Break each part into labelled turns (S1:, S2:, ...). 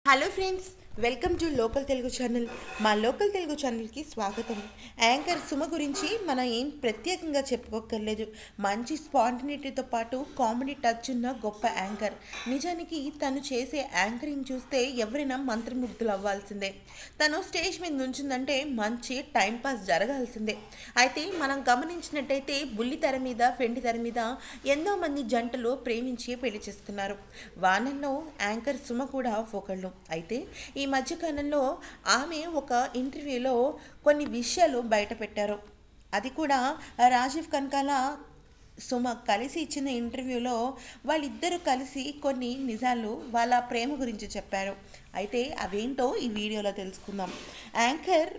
S1: hello friends welcome to local Telugu channel మా local Telugu ఛానల్కి స్వాగతం యాంకర్ సుమ గురించి మనం ఏం ప్రత్యేకంగా చెప్పుకోక్కర్లేదు మంచి స్పాంటినిటీతో పాటు కామెడీ టచ్ ఉన్న గొప్ప యాంకర్ నిజానికి తను చేసే యాంకరింగ్ చూస్తే ఎవరైనా మంత్రముగ్ధులు అవ్వాల్సిందే తను స్టేజ్ మీద నుంచిందంటే మంచి టైంపాస్ జరగాల్సిందే అయితే మనం గమనించినట్టయితే బుల్లి తెర మీద ఫెండి తెర మీద ఎంతో మంది జంటలు ప్రేమించి పెళ్లి చేసుకున్నారు వానల్లో యాంకర్ సుమ కూడా ఒకళ్ళు అయితే ఈ మధ్యకాలంలో ఆమె ఒక ఇంటర్వ్యూలో కొన్ని విషయాలు బయట పెట్టారు అది కూడా రాజీవ్ కనకాల సుమ కలిసి ఇచ్చిన ఇంటర్వ్యూలో వాళ్ళిద్దరూ కలిసి కొన్ని నిజాలు వాళ్ళ ప్రేమ గురించి చెప్పారు అయితే అవేంటో ఈ వీడియోలో తెలుసుకుందాం యాంకర్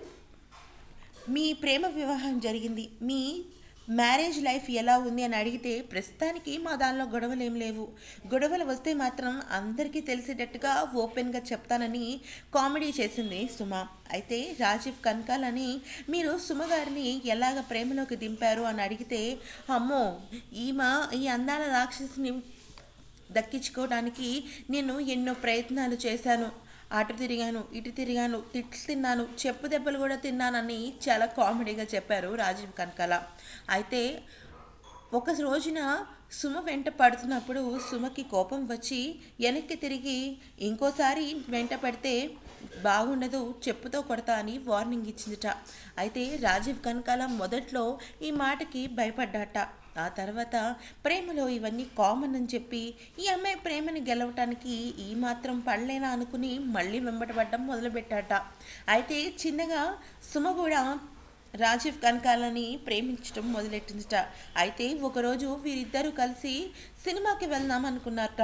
S1: మీ ప్రేమ వివాహం జరిగింది మీ మ్యారేజ్ లైఫ్ ఎలా ఉంది అని అడిగితే ప్రస్తుతానికి మా దానిలో గొడవలు ఏం లేవు గొడవలు వస్తే మాత్రం అందరికీ తెలిసేటట్టుగా ఓపెన్గా చెప్తానని కామెడీ చేసింది సుమ అయితే రాజీవ్ కనకాలని మీరు సుమ గారిని ఎలాగ ప్రేమలోకి దింపారు అని అడిగితే అమ్మో ఈమె ఈ అందాల రాక్షసిని దక్కించుకోవడానికి నేను ఎన్నో ప్రయత్నాలు చేశాను అటు తిరిగాను ఇటు తిరిగాను తిట్లు తిన్నాను చెప్పు దెబ్బలు కూడా తిన్నానని చాలా కామెడీగా చెప్పారు రాజీవ్ కనకాల అయితే ఒక రోజున సుమ వెంట పడుతున్నప్పుడు సుమకి కోపం వచ్చి వెనక్కి తిరిగి ఇంకోసారి వెంట పడితే బాగుండదు చెప్పుతో కొడతా అని వార్నింగ్ ఇచ్చిందిట అయితే రాజీవ్ కనకాల మొదట్లో ఈ మాటకి భయపడ్డాట ఆ తర్వాత ప్రేమలో ఇవన్నీ కామన్ అని చెప్పి ఈ అమ్మాయి ప్రేమని గెలవటానికి ఈ మాత్రం పడలేనా అనుకుని మళ్ళీ వెంబడబడ్డం మొదలుపెట్టాట అయితే చిన్నగా సుమ కూడా రాజీవ్ కనకాలని ప్రేమించడం మొదలెట్టిందిట అయితే ఒకరోజు వీరిద్దరూ కలిసి సినిమాకి వెళ్దాం అనుకున్నారట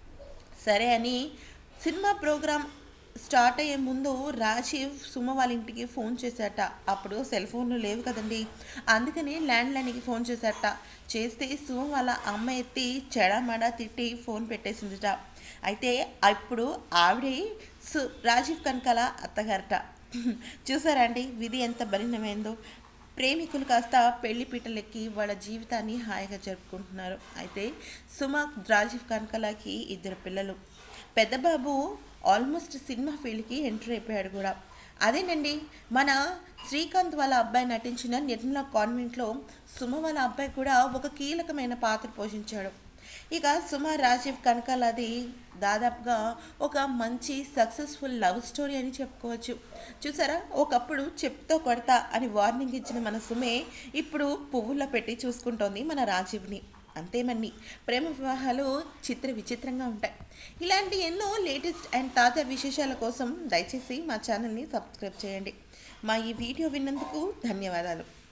S1: సరే అని సినిమా ప్రోగ్రామ్ స్టార్ట్ అయ్యే ముందు రాజీవ్ సుమ వాళ్ళ ఇంటికి ఫోన్ చేశాట అప్పుడు సెల్ ఫోన్లు లేవు కదండి అందుకని ల్యాండ్ లైన్కి ఫోన్ చేశాట చేస్తే సుమ వాళ్ళ అమ్మ ఎత్తి చెడమడ తిట్టి ఫోన్ పెట్టేసిందిట అయితే అప్పుడు ఆవిడే సు రాజీవ్ కనకాల అత్తగారట చూసారా అండి విధి ఎంత బలినమైందో ప్రేమికులు కాస్త పెళ్లి పీటలెక్కి వాళ్ళ జీవితాన్ని హాయిగా జరుపుకుంటున్నారు అయితే సుమ రాజీవ్ కనకలకి ఇద్దరు పిల్లలు పెద్ద బాబు ఆల్మోస్ట్ సినిమా ఫీల్డ్కి ఎంటర్ అయిపోయాడు కూడా అదేనండి మన శ్రీకాంత్ వాళ్ళ అబ్బాయి నటించిన నిర్మలా కాన్వెంట్లో సుమ వాళ్ళ అబ్బాయి కూడా ఒక కీలకమైన పాత్ర పోషించాడు ఇక సుమ రాజీవ్ కనకాలది దాదాపుగా ఒక మంచి సక్సెస్ఫుల్ లవ్ స్టోరీ అని చెప్పుకోవచ్చు చూసారా ఒకప్పుడు చెప్తో కొడతా అని వార్నింగ్ ఇచ్చిన మన సుమే ఇప్పుడు పువ్వుల్లో పెట్టి చూసుకుంటోంది మన రాజీవ్ని అంతేమన్ని ప్రేమ వివాహాలు చిత్ర విచిత్రంగా ఉంటాయి ఇలాంటి ఎన్నో లేటెస్ట్ అండ్ తాజా విశేషాల కోసం దయచేసి మా ఛానల్ని సబ్స్క్రైబ్ చేయండి మా ఈ వీడియో విన్నందుకు ధన్యవాదాలు